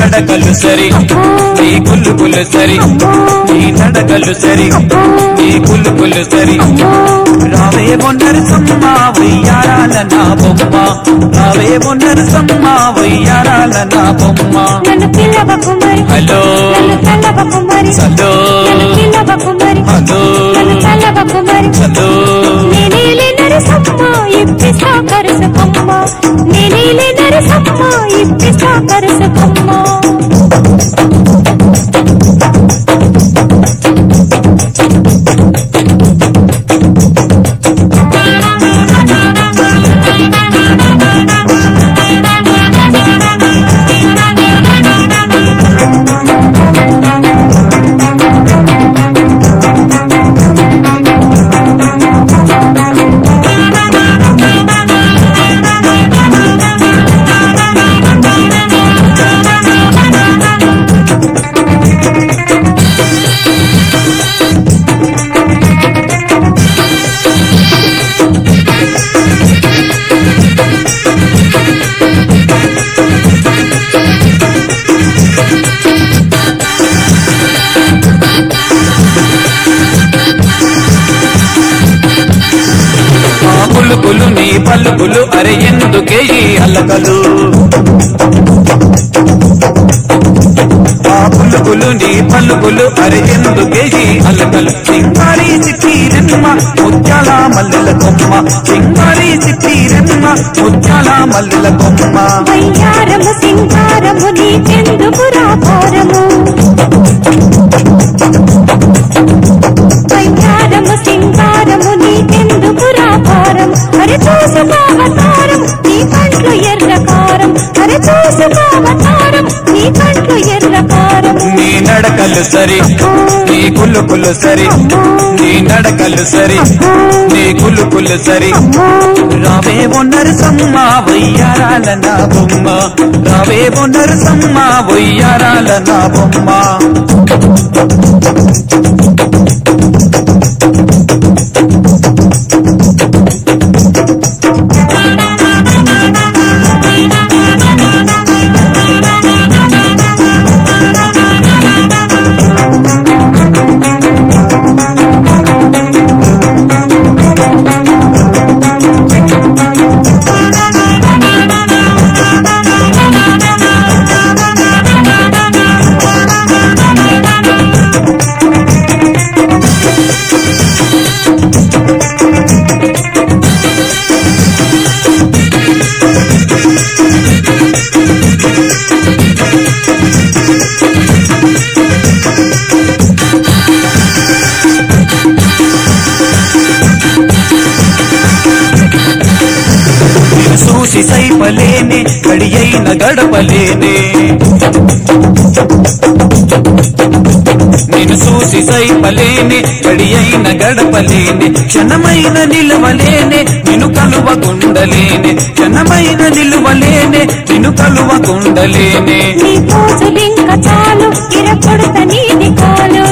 నడకలు సరి నీ కులుకులు సరి నీ నడకలు సరి నీ కులుకులు సరి రావే నరసమ్మ వయ్యారాల నా బొమ్మ రావే నరసమ్మ వయ్యారాల నా బొమ్మ నన్ను పిల్లవకు మరి హలో నన్ను తల్లవకు మరి హలో నన్ను పిల్లవకు మరి హలో నన్ను తల్లవకు మరి హలో నేనేలే నరసమ్మ ఇప్పిస్తా కరుసకమ్మ నేనేలే నరసమ్మ ఇప్పిస్తా కరుసకమ్మ ఆ పులుకులు నీ పలుకులు అరే ఎందుకే ఈ అలకలు ఆ పులుకులు నీ పలుకులు అరే ఎందుకే ఈ అలకలు సింగారి చిక్కీరెమ్మ ముత్యాల మల్లెల కొమ్మ సింగారి చిక్కీరెమ్మ ముత్యాల మల్లెల కొమ్మ వయ్యారము సింగారము నీకెందుకు రాభారము వయ్యారము సింగారము నీకెందుకు రాభారం అరే చూసుకోవతారం నీ కంట్లు ఎర్రకారం అరే చూసుకోవతారం నీ కంట్లు ఎర్రకారం నీ నడకలు సరి నీ కులుకులు సరి నీ నడకలు సరి నీ కులుకులు సరి రావే నరసమ్మ వయ్యారాల నా బొమ్మ రావే నరసమ్మ వయ్యారాల నా బొమ్మ నేను చూసి సైపలేనే గడి అయిన గడపలేనే నేను చూసి సైపలేనే గడి అయిన గడపలేనే క్షణమైన నిలవలేనే నిన్ను కలువకుండలేనే క్షణమైన నిలువలేనే నిన్ను కలువకుండలేనే నీ పోజులింక చాలు ఇరపొడత నీది కాలు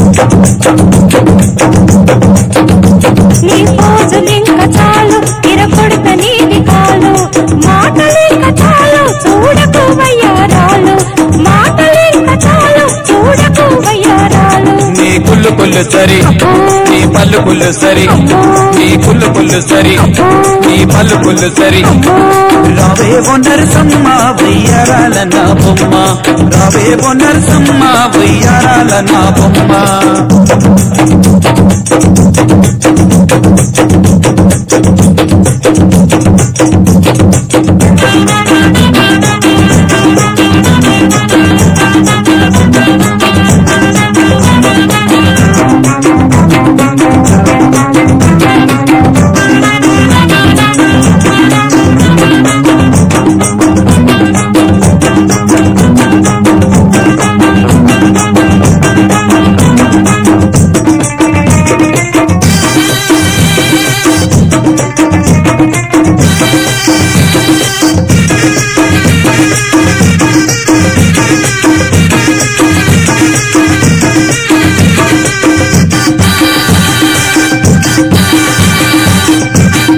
నీ పోజులింక చాలు ఇరపొడత నీది కాలు మాటలింక చాలు చూడకు వయ్యారాలు మాటలింక చాలు చూడకు వయ్యారాలు నీ కుళ్ళు కుళ్ళు సరి నీ పలుకులు సరి నీ కుళ్ళు కుళ్ళు సరి నీ పలుకులు సరి రావే నరసమ్మ వయ్యారాల నా బొమ్మ రావే నరసమ్మ వయ్యారాల నా బొమ్మ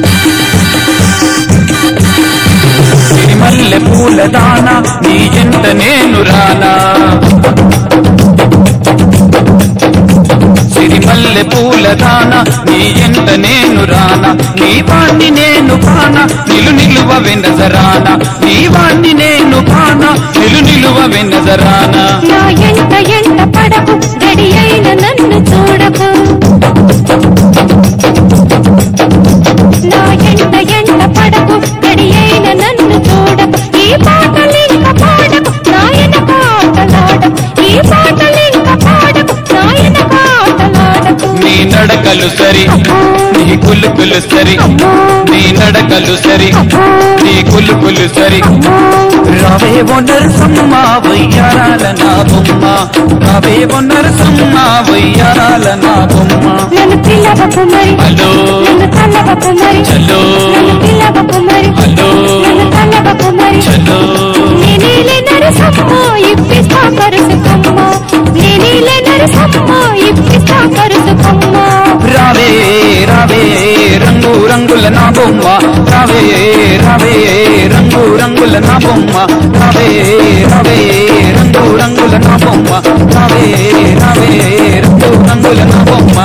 మల్లె పూల దాన నీ ఎంట నేను రానా సిరిమల్లె పూల దాన నీ ఎంట నేను రానా నీ వాణ్ణి నేను కానా నిలు నిలువ వెనజరాన నీ వాణ్ణి నేను కానా నిలు నిలువ వెనజరానా నా ఎంట ఎంట పడకు గడి అయిన నన్ను చూడకు నా ఎంట ఎంట పడకు గడి అయిన నన్ను చూడకు ఈ పాటలింక పాడకు నాయన పాటలాడకు ఈ పాటలింక పాడకు నాయన పాటలాడకు నీ నడకలు సరి నీ కులుకులు సరి నీ నడకలు సరి నీ కులుకులు సరి రావే నరసమ్మ వయ్యారాల నా బొమ్మ రావే నరసమ్మ వయ్యారాల నా బొమ్మ నన్ను పిల్లవకు మరి హలో నన్ను తల్లవకు మరి చలో నన్ను పిల్లవకు మరి హలో నన్ను తల్లవకు మరి చలో నేనేలే నరసమ్మ ఇప్పిస్తా కరుసుకమ్మ నేనేలే నరసమ్మ ఇప్పిస్తా కరుసుకమ్మ రావే రావే రంగు రంగుల నా బొమ్మ రావే రావే రంగు రంగుల నా బొమ్మ రావే రావే రంగు రంగుల నా బొమ్మ రావే రావే రంగు రంగుల నా బొమ్మ